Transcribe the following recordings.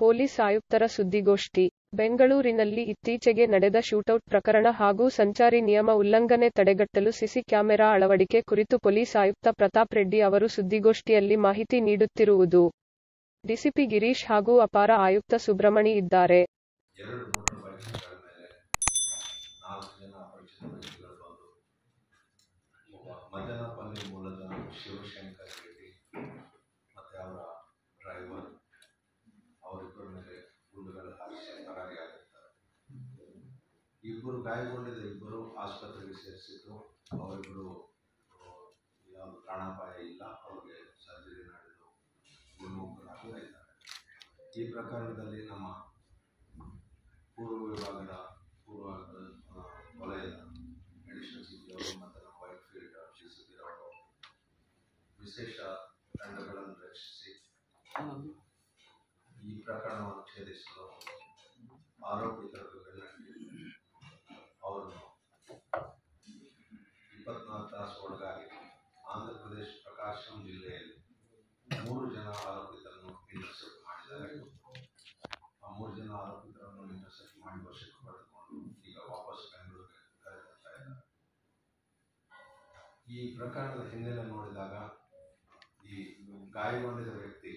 Police ಆಯುಕ್ತರ ಸುದ್ದಿಗೋಷ್ಠಿ ಬೆಂಗಳೂರಿನಲ್ಲಿ ಇತ್ತೀಚೆಗೆ ನಡೆದ ಶೂಟೌಟ್ ಪ್ರಕರಣ ಹಾಗೂ ಸಂಚಾರಿ ನಿಯಮ ಉಲ್ಲಂಘನೆ ತಡೆಗಟ್ಟಲು ಸಿಸಿ ಕ್ಯಾಮೆರಾ ಅಳವಡಿಕೆ ಕುರಿತು ಪೊಲೀಸ್ ಆಯುಕ್ತ ಪ್ರತಾಪ್ ರೆಡ್ಡಿ ಅವರು ಸುದ್ದಿಗೋಷ್ಠಿಯಲ್ಲಿ ಮಾಹಿತಿ ನೀಡುತ್ತಿರುವುದು. ಡಿಸಿಪಿ ಗಿರೀಶ್ ಹಾಗೂ ಅಪರ ಆಯುಕ್ತ ಸುಬ್ರಮಣಿ ಇದ್ದಾರೆ. ಎರಡು ಮೋಟಾರ್ ಬೈಕ್ಗಳ ಮೇಲೆ ನಾಲ್ಕು ಜನ ಅಪರಿಚಿತ ವ್ಯಕ್ತಿಗಳು ಬಂದು ಒಬ್ಬ ಮದನಪಲ್ಲಿ ಮೂಲದ ಶಿವಶಂಕರ್ ರೆಡ್ಡಿ ಮತ್ತು ಅವರ ಡ್ರೈವರ್ ಅವರಿಬ್ಬರ ಮೇಲೆ ಗುಂಡುಗಳು ಹಾರಿಸಿ ಪರಾರಿಯಾಗಿರ್ತಾರೆ ಇಬ್ಬರು ಗಾಯಗೊಂಡಿದ್ದ ಇಬ್ಬರು ಆಸ್ಪತ್ರೆಗೆ ಸೇರಿಸಿದ್ದು ಅವರಿಬ್ಬರು ಯಾವುದು ಪ್ರಾಣಾಪಾಯ ಇಲ್ಲ ಅವರಿಗೆ ಸರ್ಜರಿ ನಡೆದು ಗುಣಮುಖರಾಗ್ತಾ ಇದ್ದಾರೆ ಈ ಪ್ರಕರಣದಲ್ಲಿ ನಮ್ಮ ಪೂರ್ವ ವಿಭಾಗದ ಪೂರ್ವ ಆ, ವಲಯದ ಅಡಿಷನಲ್ ಸಿ ಪಿ ಅವರು ಮತ್ತು ನಮ್ಮ Whitefield C C P ಅವರು ವಿಶೇಷ ತಂಡಗಳನ್ನು ರಚಿಸಿ ಈ ಪ್ರಕರಣವನ್ನು ಛೇದಿಸಲು ಆರೋಪಿತರು ಬೆನ್ನಟ್ಟಿ ಅವರನ್ನು ಇಪ್ಪತ್ನಾಲ್ಕು ತಾಸು ಒಳಗಾಗಿ ಆಂಧ್ರ ಪ್ರದೇಶ ಪ್ರಕಾಶಂ ಜಿಲ್ಲೆಯಲ್ಲಿ ಮೂರು ಜನ ಆರೋಪಿತರನ್ನು ಇಂಟರ್ಸೆಪ್ಟ್ ಮಾಡಿದ್ದಾರೆ ಆ ಮೂರು ಜನ ಆರೋಪಿತರನ್ನು ಇಂಟರ್ಸೆಪ್ಟ್ ಮಾಡಿ ವಶಕ್ಕೆ ಪಡೆದುಕೊಂಡು ಈಗ ವಾಪಸ್ ಬೆಂಗಳೂರಿಗೆ ಕರೆತರ್ತಾ ಇದ್ದಾರೆ ಈ ಪ್ರಕರಣದ ಹಿನ್ನೆಲೆ ನೋಡಿದಾಗ ಈ ಗಾಯಗೊಂಡಿದ್ದ ವ್ಯಕ್ತಿ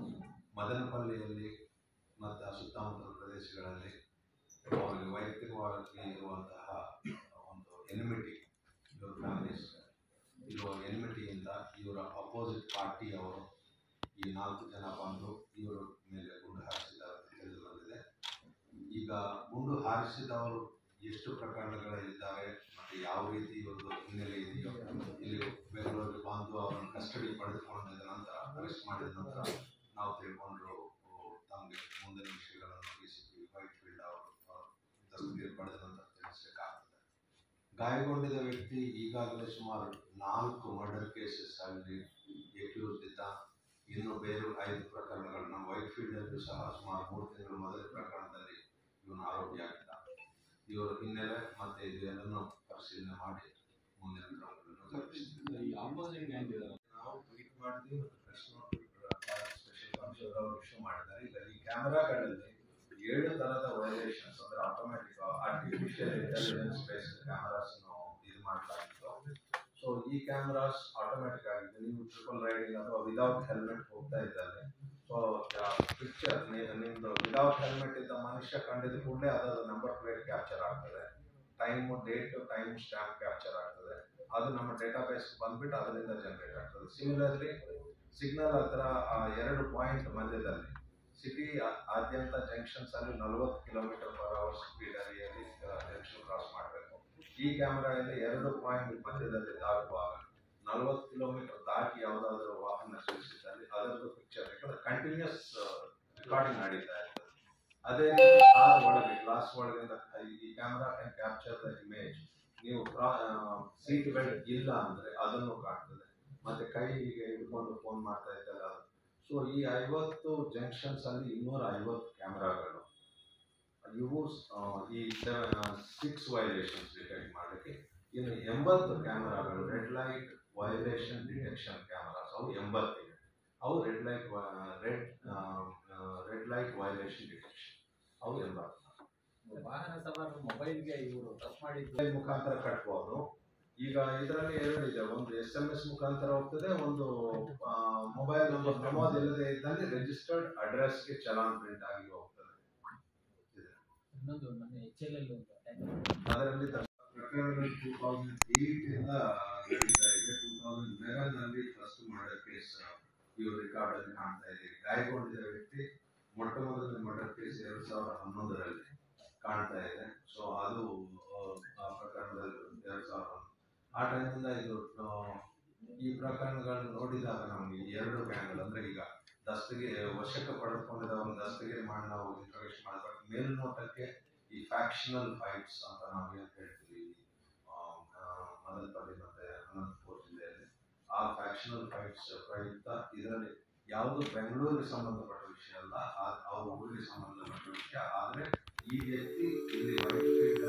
ಮದನಪಲ್ಲಿಯಲ್ಲಿ ಮತ್ತು ಆ ಸುತ್ತಮುತ್ತಲ ಪ್ರದೇಶಗಳಲ್ಲಿ ಅವರಿಗೆ ವೈಯಕ್ತಿಕವಾಗಿ ಇರುವಂತಹ ಒಂದು ಎನಿಮಿಟಿ ಇವರು ಫ್ಯಾಮಿಲೀಸ್ ಇರುವ ಎನಿಮಿಟಿಯಿಂದ ಇವರ ಅಪೋಸಿಟ್ ಪಾರ್ಟಿಯವರು ಈ ನಾಲ್ಕು ಜನ ಬಂದು ಇವರ ಮೇಲೆ ಗುಂಡು ಹಾರಿಸಿದ್ದಾರೆ ಅಂತ ತಿಳಿದು ಬಂದಿದೆ ಈಗ ಗುಂಡು ಹಾರಿಸಿದವರು ಎಷ್ಟು ಪ್ರಕರಣಗಳಲ್ಲಿದ್ದಾರೆ ಮತ್ತು ಯಾವ ರೀತಿ ಇವ್ರದ್ದು ಹಿನ್ನೆಲೆ ಇದೆಯೋ ಇಲ್ಲಿ ಬೆಂಗಳೂರಿಗೆ ಬಂದು ಅವರನ್ನು ಕಸ್ಟಡಿ ಪಡೆದುಕೊಂಡಿದ ನಂತರ ಅರೆಸ್ಟ್ ಮಾಡಿದ ನಂತರ ನಾವು ತಿಳ್ಕೊಂಡ್ರು ತಮಗೆ ಮುಂದಿನ ವಿಷಯಗಳನ್ನು D C P Whitefield ಅವರು ದಸ್ತಗಿರಿ ಪಡೆದ ನಂತರ ತಿಳಿಸಬೇಕಾಗ್ತದೆ ಗಾಯಗೊಂಡಿದ್ದ ವ್ಯಕ್ತಿ ಈಗಾಗಲೇ ಸುಮಾರು ನಾಲ್ಕು ಮರ್ಡರ್ ಕೇಸಸ್ ಅಲ್ಲಿ ಎಕ್ಯೂಸ್ ಇದ್ದ ಇನ್ನು ಬೇರೆ ಐದು ಪ್ರಕರಣಗಳು ನಮ್ಮ ವೈಟ್ ಫೀಲ್ಡಲ್ಲೂ ಸಹ ಸುಮಾರು ಮೂರು ತಿಂಗಳ ಮೊದಲ ಪ್ರಕರಣದಲ್ಲಿ ಇವನು ಆರೋಪಿಯಾಗಿದ್ದ ಇವರ ಹಿನ್ನೆಲೆ ಮತ್ತೆ ಇದೆಲ್ಲನೂ ಪರಿಶೀಲನೆ ಮಾಡಿ ಮುಂದಿನ ಕ್ರಮಗಳನ್ನು ಜರುಗಿಸ್ತೀವಿ. ನಾವು ಟ್ವೀಟ್ ಮಾಡಿದ್ವಿ ಮತ್ತು ಪ್ರೆಸ್ ನೋಟ್ ಸ್ಪೆಷಲ್ ಕಮಿಷನರ್ ಅವರು ಇಶ್ಯೂ ಮಾಡಿದ್ದಾರೆ ಈಗ ಈ ಕ್ಯಾಮೆರಾಗಳಲ್ಲಿ ಏಳು ತರಹದ ವೈಲೇಷನ್ಸ್ ಅಂದ್ರೆ automatic artificial intelligence based cameras ಇದು ಮಾಡಲಾಗಿತ್ತು ಸೊ ಈ ಕ್ಯಾಮರಾಸ್ ಆಟೋಮ್ಯಾಟಿಕ್ ಆಗಿದೆ ನೀವು ಟ್ರಿಪಲ್ ರೈಡಿಂಗ್ ಅಥವಾ ವಿದೌಟ್ ಹೆಲ್ಮೆಟ್ ಹೋಗ್ತಾ ಇದ್ದಾರೆ ಸೊ ಪಿಕ್ಚರ್ ನಿಮ್ದು ವಿದೌಟ್ ಹೆಲ್ಮೆಟ್ ಇದ್ದ ಮನುಷ್ಯ ಕಂಡಿದ ಕೂಡಲೇ ಅದರ ನಂಬರ್ ಪ್ಲೇಟ್ ಕ್ಯಾಪ್ಚರ್ ಆಗ್ತದೆ time date time stamp capture ಆಗ್ತದೆ ಅದು ನಮ್ಮ ಡೇಟಾಬೇಸ್ ಬಂದ್ಬಿಟ್ಟು ಅದರಿಂದ ಜನರೇಟ್ ಆಗ್ತದೆ ಸಿಮಿಲರ್ಲಿ ಸಿಗ್ನಲ್ ಹತ್ರ ಆ ಎರಡು ಪಾಯಿಂಟ್ ಮಧ್ಯದಲ್ಲಿ ಸಿಟಿ ಆದ್ಯಂತ ಜಂಕ್ಷನ್ಸ್ ಅಲ್ಲಿ ನಲವತ್ತು ಕಿಲೋಮೀಟರ್ ಪರ್ ಅವರ್ ಸ್ಪೀಡ್ ಅರಿಯಲ್ಲಿ ಜಂಕ್ಷನ್ ಕ್ರಾಸ್ ಮಾಡಬೇಕು ಈ ಕ್ಯಾಮೆರಾದಲ್ಲಿ ಎರಡು ಪಾಯಿಂಟ್ ಮಧ್ಯದಲ್ಲಿ ದಾಟುವಾಗ ನಲವತ್ತು ಕಿಲೋಮೀಟರ್ ದಾಟಿ ಯಾವುದಾದ್ರೂ ವಾಹನ ಚಲಿಸಿದಲ್ಲಿ ಅದರದ್ದು ಪಿಕ್ಚರ್ ಯಾಕಂದ್ರೆ ಕಂಟಿನ್ಯೂಸ್ ರೆಕಾರ್ಡಿಂಗ್ ನಡೀತಾ ಇರ್ತದೆ ಅದೇ ರೀತಿ ಕಾರ್ ಒಳಗೆ ಗ್ಲಾಸ್ ಒಳಗಿಂದ ಈ camera can capture the image ನೀವು ಸೀಟ್ ಬೆಲ್ಟ್ ಇಲ್ಲ ಅಂದ್ರೆ ಅದನ್ನು ಕಾಣ್ತದೆ ಮತ್ತೆ ಕೈ ಹೀಗೆ ಹಿಡ್ಕೊಂಡು ಫೋನ್ ಮಾಡ್ತಾ ಇದ್ದಲ್ಲ ಅದು ಸೊ ಈ ಐವತ್ತು ಜಂಕ್ಷನ್ಸ್ ಅಲ್ಲಿ ಇನ್ನೂರ ಐವತ್ತು ಕ್ಯಾಮೆರಾಗಳು ಇವು ಆ, ಈ ಸಿಕ್ಸ್ ವೈಲೇಷನ್ಸ್ ಡಿಟೆಕ್ಟ್ ಮಾಡಲಿಕ್ಕೆ ಇನ್ನು ಎಂಬತ್ತು ಕ್ಯಾಮೆರಾಗಳು red light violation detection cameras ಅವು ಎಂಬತ್ತಿವೆ ಅವು red light red red light violation detection ಅವು ಎಂಬತ್ತು ವಾಹನ ಸವಾರರು ಮೊಬೈಲ್ಗೆ ಇವರು ಟಚ್ ಮಾಡಿದ್ದು ಮೊಬೈಲ್ ಮುಖಾಂತರ ಕಟ್ಬೋದು ಈಗ ಇದರಲ್ಲಿ ಎರಡು ಇದೆ ಒಂದು ಎಸ್ ಎಂ ಎಸ್ ಮುಖಾಂತರ ಹೋಗ್ತದೆ ಒಂದು ಮೊಬೈಲ್ ನಂಬರ್ ನಮೂದಿಲ್ಲದೆ ಇದ್ದಲ್ಲಿ ರಿಜಿಸ್ಟರ್ಡ್ ಅಡ್ರೆಸ್ಗೆ ಚಲಾನ್ ಪ್ರಿಂಟ್ ಆಗಿ ಹೋಗ್ತದೆ ಇನ್ನೊಂದು ಮೊನ್ನೆ ಎಚ್ ಎಲ್ ಎಲ್ ಒಂದು attack ಅದರಲ್ಲಿ ಪ್ರಕರಣಗಳು ಟೂ ತೌಸಂಡ್ ಏಟ್ ಇಂದ ನಡೀತಾ ಇದೆ ಟೂ ತೌಸಂಡ್ ಲೆವೆನ್ ನಲ್ಲಿ ಫಸ್ಟ್ ಮರ್ಡರ್ ಕೇಸ್ ಇವರು ರೆಕಾರ್ಡ್ ಅಲ್ಲಿ ಕಾಣ್ತಾ ಇದೆ ಗಾಯಗೊಂಡಿದ್ದ ವ್ಯಕ್ತಿ ಮೊಟ್ಟ ಮೊದಲ ಮರ್ಡರ್ ಕೇಸ್ ಎರಡ್ ಸಾವಿರದ ಹನ್ನೊಂದರಲ್ಲಿ ಕಾಣ್ತಾ ಇದೆ ಸೊ ಅದು ಆ, ಆ ಪ್ರಕರಣದಲ್ಲಿ ಎರಡ್ ಸಾವಿರದ ಆ ಟೈಮಿಂದ ಇದು ಆ, ಈ ಪ್ರಕರಣಗಳನ್ನು ನೋಡಿದಾಗ ನಮಗೆ ಈ ಎರಡು ಗ್ಯಾಂಗ್ಗಳು ಅಂದ್ರೆ ಈಗ ದಸ್ತಗಿರಿ ವಶಕ್ಕೆ ಪಡೆದುಕೊಂಡಿದ್ದವರನ್ನು ದಸ್ತಗಿರಿ ಮಾಡಿ ನಾವು ಇಂಟ್ರೊಡಕ್ಷನ್ ಮಾಡಬೇಕು ಮೇಲ್ನೋಟಕ್ಕೆ ಈ ಫ್ಯಾಕ್ಷನಲ್ ಫೈಟ್ಸ್ ಅಂತ ನಾವು ಏನು ಹೇಳ್ತೀವಿ ಆ, ಆ, ಮದನಪಲ್ಲಿ ಮತ್ತೆ ಅನಂತಪುರ ಜಿಲ್ಲೆಯಲ್ಲಿ ಆ ಫ್ಯಾಕ್ಷನಲ್ ಫೈಟ್ಸ್ ಪ್ರಯುಕ್ತ ಇದರಲ್ಲಿ ಯಾವುದು ಬೆಂಗಳೂರಿಗೆ ಸಂಬಂಧಪಟ್ಟ ವಿಷಯ ಅಲ್ಲ ಆ- ಅವ್ರ ಊರಿಗೆ ಸಂಬಂಧಪಟ್ಟ ವಿಷಯ ಆದರೆ ಈ ವ್ಯಕ್ತಿ ಇಲ್ಲಿ ವೈಟ್ ಫೀಲ್ಡ್